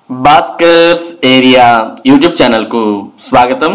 Bhaskar's area YouTube channel కు స్వాగతం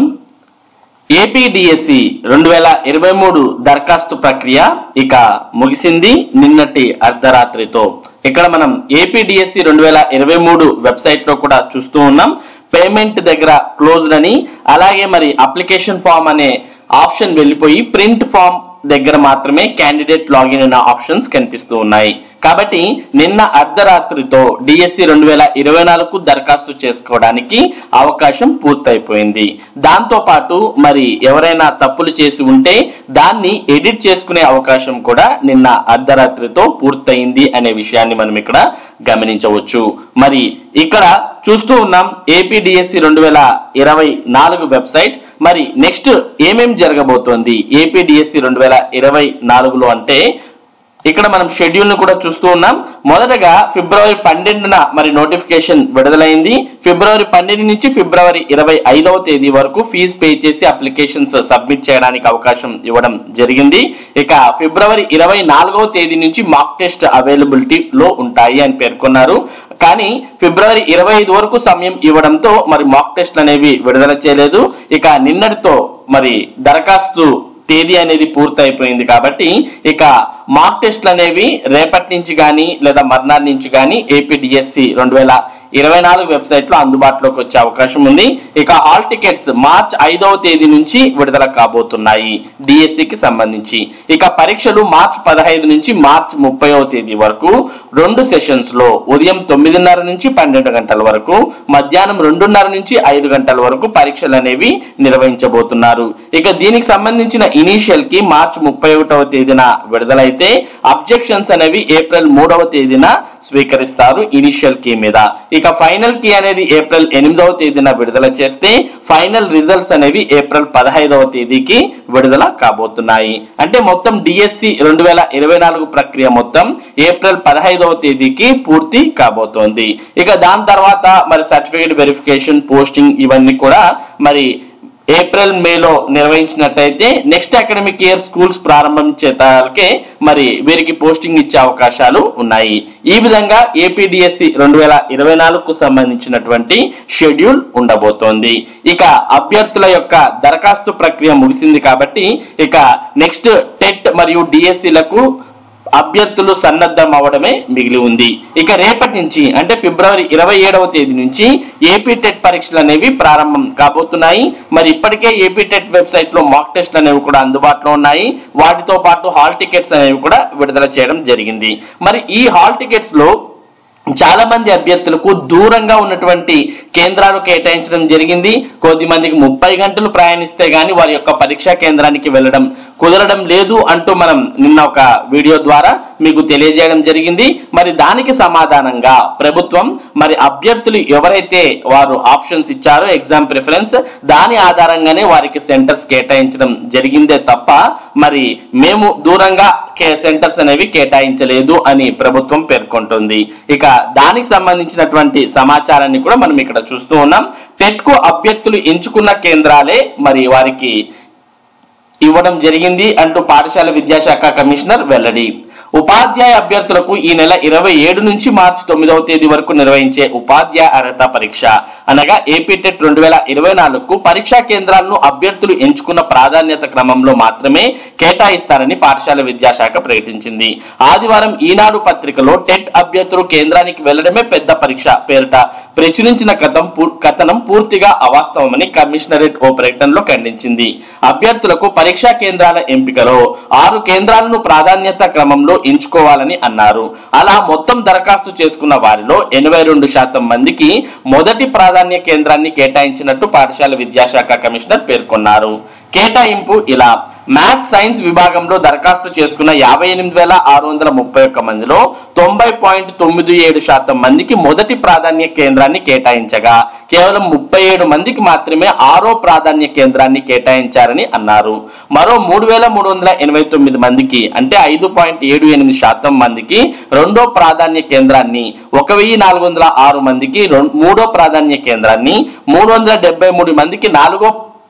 APDSC రెండు వేల ఇరవై మూడు దరఖాస్తు ప్రక్రియ ఇక ముగిసింది నిన్నటి అర్ధరాత్రితో ఇక్కడ మనం ఏపీడిఎస్సి రెండు వేల ఇరవై మూడు వెబ్సైట్ లో కూడా చూస్తూ ఉన్నాం పేమెంట్ దగ్గర క్లోజ్డ్ అని అలాగే మరి అప్లికేషన్ ఫామ్ అనే ఆప్షన్ వెళ్ళిపోయి ప్రింట్ ఫామ్ దగ్గర మాత్రమే క్యాండిడేట్ లాగిన్ అయిన ఆప్షన్స్ కనిపిస్తూ ఉన్నాయి కాబట్టి నిన్న అర్ధరాత్రితో డిఎస్సి రెండు వేల ఇరవై నాలుగు దరఖాస్తు చేసుకోవడానికి అవకాశం పూర్తయిపోయింది దాంతో పాటు మరి ఎవరైనా తప్పులు చేసి ఉంటే దాన్ని ఎడిట్ చేసుకునే అవకాశం కూడా నిన్న అర్ధరాత్రితో పూర్తయింది అనే విషయాన్ని మనం ఇక్కడ గమనించవచ్చు మరి ఇక్కడ చూస్తూ ఉన్నాం ఏపీడిఎస్సి రెండు వేల ఇరవై నాలుగు వెబ్సైట్ మరి నెక్స్ట్ ఏమేం జరగబోతోంది ఏపీడిఎస్సి రెండు వేల ఇరవై నాలుగులో అంటే ఇక్కడ మనం షెడ్యూల్ ను కూడా చూస్తూ ఉన్నాం మొదటగా ఫిబ్రవరి పన్నెండున మరి నోటిఫికేషన్ విడుదలైంది ఫిబ్రవరి పన్నెండు నుంచి ఫిబ్రవరి ఇరవై ఐదవ తేదీ వరకు ఫీజు పే చేసి అప్లికేషన్స్ సబ్మిట్ చేయడానికి అవకాశం ఇవ్వడం జరిగింది ఇక ఫిబ్రవరి ఇరవై నాలుగవ తేదీ నుంచి మాక్ టెస్ట్ అవైలబిలిటీ లో ఉంటాయి అని పేర్కొన్నారు కానీ ఫిబ్రవరి ఇరవై ఐదు వరకు సమయం ఇవ్వడంతో మరి మాక్ టెస్ట్ అనేవి విడుదల చేయలేదు ఇక నిన్నటితో మరి దరఖాస్తు తేదీ అనేది పూర్తయిపోయింది కాబట్టి ఇక మాక్ టెస్ట్లు అనేవి రేపటి నుంచి కానీ లేదా మర్నాడు నుంచి కానీ ఏపీడిఎస్సి రెండు వేల ఇరవై నాలుగు వెబ్సైట్ లో అందుబాటులోకి వచ్చే అవకాశం ఉంది ఇక హాల్ టికెట్స్ మార్చ్ ఐదవ తేదీ నుంచి విడుదల కాబోతున్నాయి డిఎస్సి కి సంబంధించి ఇక పరీక్షలు మార్చ్ పదహైదు నుంచి మార్చ్ ముప్పైవ తేదీ వరకు రెండు సెషన్స్ లో ఉదయం తొమ్మిదిన్నర నుంచి పన్నెండు గంటల వరకు మధ్యాహ్నం రెండున్నర నుంచి ఐదు గంటల వరకు పరీక్షలు అనేవి నిర్వహించబోతున్నారు ఇక దీనికి సంబంధించిన ఇనీషియల్ కి మార్చ్ ముప్పై ఒకటవ తేదీన విడుదలైతే అబ్జెక్షన్స్ అనేవి ఏప్రిల్ మూడవ తేదీన స్వీకరిస్తారు ఇనిషియల్ కీ మీద ఇక ఫైనల్ కీ అనేది ఏప్రిల్ ఎనిమిదవ తేదీన విడుదల చేస్తే ఫైనల్ రిజల్ట్స్ అనేవి ఏప్రిల్ పదహైదవ తేదీకి విడుదల కాబోతున్నాయి అంటే మొత్తం డిఎస్సి రెండు వేల ఇరవై నాలుగు ప్రక్రియ మొత్తం ఏప్రిల్ పదహైదవ తేదీకి పూర్తి కాబోతోంది ఇక దాని తర్వాత మరి సర్టిఫికేట్ వెరిఫికేషన్ పోస్టింగ్ ఇవన్నీ కూడా మరి ఏప్రిల్ మేలో నిర్వహించినట్లయితే నెక్స్ట్ అకాడమిక్ ఇయర్ స్కూల్స్ ప్రారంభించేతాలకే మరి వీరికి పోస్టింగ్ ఇచ్చే అవకాశాలు ఉన్నాయి ఈ విధంగా ఏపీడిఎస్సి రెండు వేల ఇరవై నాలుగుకు సంబంధించినటువంటి షెడ్యూల్ ఉండబోతోంది ఇక అభ్యర్థుల యొక్క దరఖాస్తు ప్రక్రియ ముగిసింది కాబట్టి ఇక నెక్స్ట్ టెట్ మరియు డిఎస్సిలకు అభ్యర్థులు సన్నద్ధం అవడమే మిగిలి ఉంది ఇక రేపటి నుంచి అంటే ఫిబ్రవరి ఇరవై ఏడవ తేదీ నుంచి ఏపీ టెట్ పరీక్షలు అనేవి ప్రారంభం కాబోతున్నాయి మరి ఇప్పటికే ఏపీ టెట్ వెబ్సైట్ లో మాక్ టెస్ట్లు అనేవి కూడా అందుబాటులో ఉన్నాయి వాటితో పాటు హాల్ టికెట్స్ అనేవి కూడా విడుదల చేయడం జరిగింది మరి ఈ హాల్ టికెట్స్ లో చాలా మంది అభ్యర్థులకు దూరంగా ఉన్నటువంటి కేంద్రాలు కేటాయించడం జరిగింది కొద్ది మందికి ముప్పై గంటలు ప్రయాణిస్తే గాని వారి యొక్క పరీక్షా కేంద్రానికి వెళ్ళడం కుదరడం లేదు అంటూ మనం నిన్న ఒక వీడియో ద్వారా మీకు తెలియజేయడం జరిగింది మరి దానికి సమాధానంగా ప్రభుత్వం మరి అభ్యర్థులు ఎవరైతే వారు ఆప్షన్స్ ఇచ్చారో ఎగ్జామ్ ప్రిఫరెన్స్ దాని ఆధారంగానే వారికి సెంటర్స్ కేటాయించడం జరిగిందే తప్ప మరి మేము దూరంగా సెంటర్స్ అనేవి కేటాయించలేదు అని ప్రభుత్వం పేర్కొంటుంది ఇక దానికి సంబంధించినటువంటి సమాచారాన్ని కూడా మనం ఇక్కడ చూస్తూ ఉన్నాం టెట్ కు అభ్యర్థులు ఎంచుకున్న కేంద్రాలే మరి వారికి ఇవ్వడం జరిగింది అంటూ పాఠశాల విద్యాశాఖ కమిషనర్ వెల్లడి ఉపాధ్యాయ అభ్యర్థులకు ఈ నెల ఇరవై ఏడు నుంచి మార్చి తొమ్మిదవ తేదీ వరకు నిర్వహించే ఉపాధ్యాయ అర్హత పరీక్ష అనగా ఏపీ టెట్ రెండు వేల ఇరవై నాలుగుకు పరీక్షా కేంద్రాలను అభ్యర్థులు ఎంచుకున్న ప్రాధాన్యత క్రమంలో మాత్రమే కేటాయిస్తారని పాఠశాల విద్యాశాఖ ప్రకటించింది ఆదివారం ఈనాడు పత్రికలో టెట్ అభ్యర్థులు కేంద్రానికి వెళ్లడమే పెద్ద పరీక్ష పేరిట ప్రచురించిన కథం పూ- కథనం పూర్తిగా అవాస్తవమని కమిషనరేట్ ఓ ప్రకటనలో ఖండించింది అభ్యర్థులకు పరీక్షా కేంద్రాల ఎంపికలో ఆరు కేంద్రాలను ప్రాధాన్యత క్రమంలో ఎంచుకోవాలని అన్నారు అలా మొత్తం దరఖాస్తు చేసుకున్న వారిలో ఎనభై రెండు శాతం మందికి మొదటి ప్రాధాన్య కేంద్రాన్ని కేటాయించినట్టు పాఠశాల విద్యాశాఖ కమిషనర్ పేర్కొన్నారు కేటాయింపు ఇలా మ్యాథ్స్ సైన్స్ విభాగంలో దరఖాస్తు చేసుకున్న యాభై ఎనిమిది వేల ఆరు వందల ముప్పై ఒక్క మందిలో తొంభై పాయింట్ తొమ్మిది ఏడు శాతం మందికి మొదటి ప్రాధాన్య కేంద్రాన్ని కేటాయించగా కేవలం ముప్పై ఏడు మందికి మాత్రమే ఆరో ప్రాధాన్య కేంద్రాన్ని కేటాయించారని అన్నారు మరో మూడు వేల మూడు వందల ఎనభై తొమ్మిది మందికి అంటే ఐదు పాయింట్ ఏడు ఎనిమిది శాతం మందికి రెండో ప్రాధాన్య కేంద్రాన్ని ఒక వెయ్యి నాలుగు వందల ఆరు మందికి రెం- మూడో ప్రాధాన్య కేంద్రాన్ని మూడు వందల డెబ్బై మూడు మందికి నాలుగో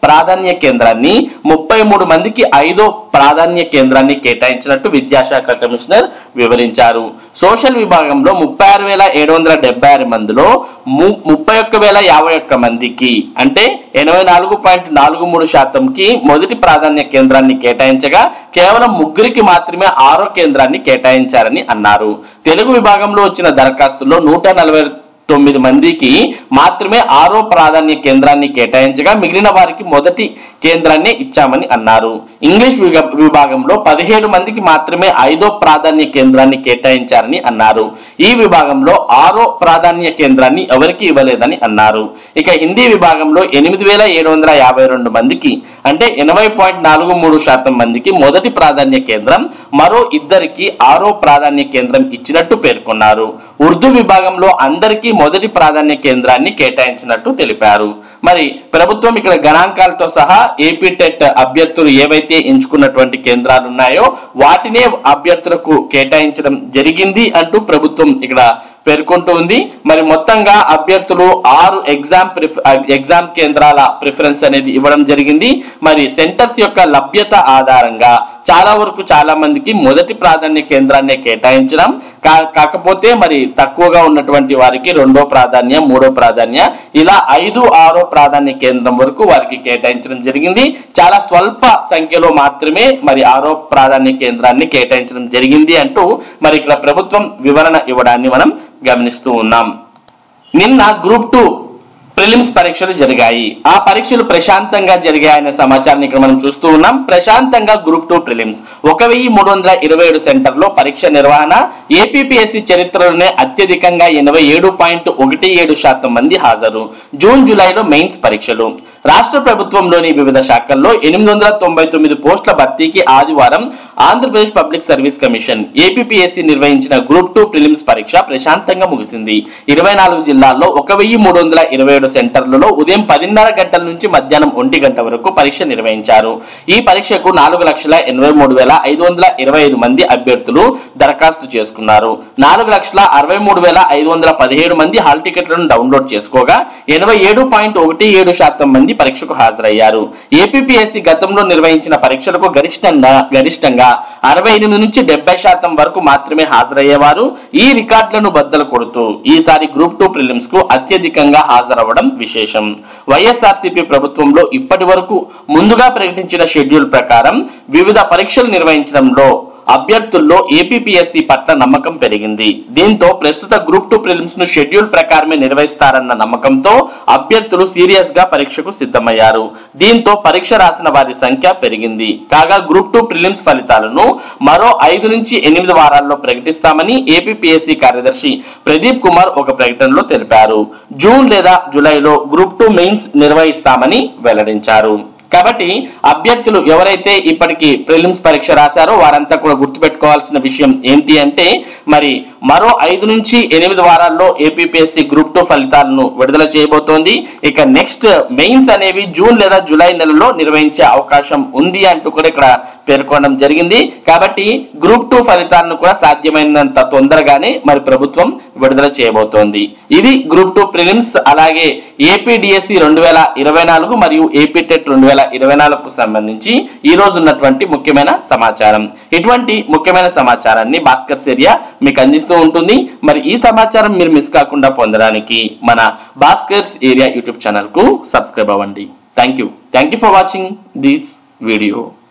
ప్రాధాన్య కేంద్రాన్ని ముప్పై మూడు మందికి ఐదో ప్రాధాన్య కేంద్రాన్ని కేటాయించినట్టు విద్యాశాఖ కమిషనర్ వివరించారు సోషల్ విభాగంలో ముప్పై ఆరు వేల ఏడు వందల డెబ్బై ఆరు మందిలో ము- ముప్పై ఒక్క వేల యాభై ఒక్క మందికి అంటే ఎనభై నాలుగు పాయింట్ నాలుగు మూడు శాతంకి మొదటి ప్రాధాన్య కేంద్రాన్ని కేటాయించగా కేవలం ముగ్గురికి మాత్రమే ఆరో కేంద్రాన్ని కేటాయించారని అన్నారు తెలుగు విభాగంలో వచ్చిన దరఖాస్తుల్లో నూట నలభై తొమ్మిది మందికి మాత్రమే ఆరో ప్రాధాన్య కేంద్రాన్ని కేటాయించగా మిగిలిన వారికి మొదటి కేంద్రాన్ని ఇచ్చామని అన్నారు ఇంగ్లీష్ విగ- విభాగంలో పదిహేడు మందికి మాత్రమే ఐదో ప్రాధాన్య కేంద్రాన్ని కేటాయించారని అన్నారు ఈ విభాగంలో ఆరో ప్రాధాన్య కేంద్రాన్ని ఎవరికి ఇవ్వలేదని అన్నారు ఇక హిందీ విభాగంలో ఎనిమిది వేల ఏడు వందల యాభై రెండు మందికి అంటే ఎనభై పాయింట్ నాలుగు మూడు శాతం మందికి మొదటి ప్రాధాన్య కేంద్రం మరో ఇద్దరికి ఆరో ప్రాధాన్య కేంద్రం ఇచ్చినట్టు పేర్కొన్నారు ఉర్దూ విభాగంలో అందరికీ మొదటి ప్రాధాన్య కేంద్రాన్ని కేటాయించినట్టు తెలిపారు మరి ప్రభుత్వం ఇక్కడ గణాంకాలతో సహా ఏపీ టెట్ అభ్యర్థులు ఏవైతే ఎంచుకున్నటువంటి కేంద్రాలు ఉన్నాయో వాటినే అభ్యర్థులకు కేటాయించడం జరిగింది అంటూ ప్రభుత్వం ఇక్కడ పేర్కొంటూ ఉంది మరి మొత్తంగా అభ్యర్థులు ఆరు ఎగ్జామ్ ప్రిఫ- ఎగ్జామ్ కేంద్రాల ప్రిఫరెన్స్ అనేది ఇవ్వడం జరిగింది మరి సెంటర్స్ యొక్క లభ్యత ఆధారంగా చాలా వరకు చాలా మందికి మొదటి ప్రాధాన్య కేంద్రాన్ని కేటాయించడం కా- కాకపోతే మరి తక్కువగా ఉన్నటువంటి వారికి రెండో ప్రాధాన్య మూడో ప్రాధాన్య ఇలా ఐదు ఆరో ప్రాధాన్య కేంద్రం వరకు వారికి కేటాయించడం జరిగింది చాలా స్వల్ప సంఖ్యలో మాత్రమే మరి ఆరో ప్రాధాన్య కేంద్రాన్ని కేటాయించడం జరిగింది అంటూ మరి ఇక్కడ ప్రభుత్వం వివరణ ఇవ్వడాన్ని మనం గమనిస్తూ ఉన్నాం నిన్న గ్రూప్ టూ ప్రిలిమ్స్ పరీక్షలు జరిగాయి ఆ పరీక్షలు ప్రశాంతంగా జరిగాయనే సమాచారాన్ని ఇక్కడ మనం చూస్తూ ఉన్నాం ప్రశాంతంగా గ్రూప్ టూ ప్రిలిమ్స్ ఒక వెయ్యి మూడు వందల ఇరవై ఏడు సెంటర్లో పరీక్ష నిర్వహణ ఏపీపీఎస్సీ చరిత్రలోనే అత్యధికంగా ఎనభై ఏడు పాయింట్ ఒకటి ఏడు శాతం మంది హాజరు జూన్ జూలైలో మెయిన్స్ పరీక్షలు రాష్ట్ర ప్రభుత్వంలోని వివిధ శాఖల్లో ఎనిమిది వందల తొంభై తొమ్మిది పోస్టుల భర్తీకి ఆదివారం Andhra Pradesh public service commission APPSC నిర్వహించిన గ్రూప్ టూ ప్రిలిమ్స్ పరీక్ష ప్రశాంతంగా ముగిసింది ఇరవై నాలుగు జిల్లాల్లో ఒక వెయ్యి మూడు వందల ఇరవై ఏడు సెంటర్లలో ఉదయం పదిన్నర గంటల నుంచి మధ్యాహ్నం ఒంటి గంట వరకు పరీక్ష నిర్వహించారు ఈ పరీక్షకు నాలుగు లక్షల ఎనభై మూడు వేల ఐదు వందల ఇరవై ఐదు మంది అభ్యర్థులు దరఖాస్తు చేసుకున్నారు నాలుగు లక్షల అరవై మూడు వేల ఐదు వందల పదిహేడు మంది హాల్ టికెట్లను డౌన్లోడ్ చేసుకోగా ఎనభై ఏడు పాయింట్ ఒకటి ఏడు శాతం మంది పరీక్షకు హాజరయ్యారు ఏపీపీఎస్సీ గతంలో నిర్వహించిన పరీక్షలకు గరిష్టంగా గరిష్టంగా అరవై ఎనిమిది నుంచి డెబ్బై శాతం వరకు మాత్రమే హాజరయ్యేవారు ఈ రికార్డులను బద్దలు కొడుతూ ఈసారి గ్రూప్ టూ ప్రిలిమ్స్ కు అత్యధికంగా హాజరవ్వడం విశేషం వైఎస్ఆర్సీపీ ప్రభుత్వంలో ఇప్పటి వరకు ముందుగా ప్రకటించిన షెడ్యూల్ ప్రకారం వివిధ పరీక్షలు నిర్వహించడంలో అభ్యర్థుల్లో ఏపీపీఎస్సీ పట్ల నమ్మకం పెరిగింది దీంతో ప్రస్తుత గ్రూప్ టూ ప్రిలిమ్స్ ను షెడ్యూల్ ప్రకారమే నిర్వహిస్తారన్న నమ్మకంతో అభ్యర్థులు సీరియస్ గా పరీక్షకు సిద్ధమయ్యారు దీంతో పరీక్ష రాసిన వారి సంఖ్య పెరిగింది కాగా గ్రూప్ టూ ప్రిలిమ్స్ ఫలితాలను మరో ఐదు నుంచి ఎనిమిది వారాల్లో ప్రకటిస్తామని ఏపీపీఎస్సీ కార్యదర్శి ప్రదీప్ కుమార్ ఒక ప్రకటనలో తెలిపారు జూన్ లేదా జూలైలో గ్రూప్ టూ మెయిన్స్ నిర్వహిస్తామని వెల్లడించారు కాబట్టి అభ్యర్థులు ఎవరైతే ఇప్పటికి ప్రిలిమ్స్ పరీక్ష రాశారో వారంతా కూడా గుర్తుపెట్టుకోవాల్సిన విషయం ఏంటి అంటే మరి మరో ఐదు నుంచి ఎనిమిది వారాల్లో ఏపీపీఎస్సీ గ్రూప్ టూ ఫలితాలను విడుదల చేయబోతోంది ఇక నెక్స్ట్ మెయిన్స్ అనేవి జూన్ లేదా జూలై నెలలో నిర్వహించే అవకాశం ఉంది అంటూ కూడా ఇక్కడ పేర్కొనడం జరిగింది కాబట్టి గ్రూప్ టూ ఫలితాలను కూడా సాధ్యమైనంత తొందరగానే మరి ప్రభుత్వం విడుదల చేయబోతోంది ఇది గ్రూప్ టూ ప్రిలిమ్స్ అలాగే ఏపీడిఎస్సి రెండు వేల ఇరవై నాలుగు మరియు ఏపీ టెట్ రెండు వేల ఇరవై నాలుగుకు సంబంధించి ఈ రోజు ఉన్నటువంటి ముఖ్యమైన సమాచారం ఇటువంటి ముఖ్యమైన సమాచారాన్ని భాస్కర్ ఏరియా మీకు అందిస్తూ ఉంటుంది మరి ఈ సమాచారం మీరు మిస్ కాకుండా పొందడానికి మన భాస్కర్స్ ఏరియా యూట్యూబ్ ఛానల్ కు సబ్స్క్రైబ్ అవ్వండి thank you thank you for watching this video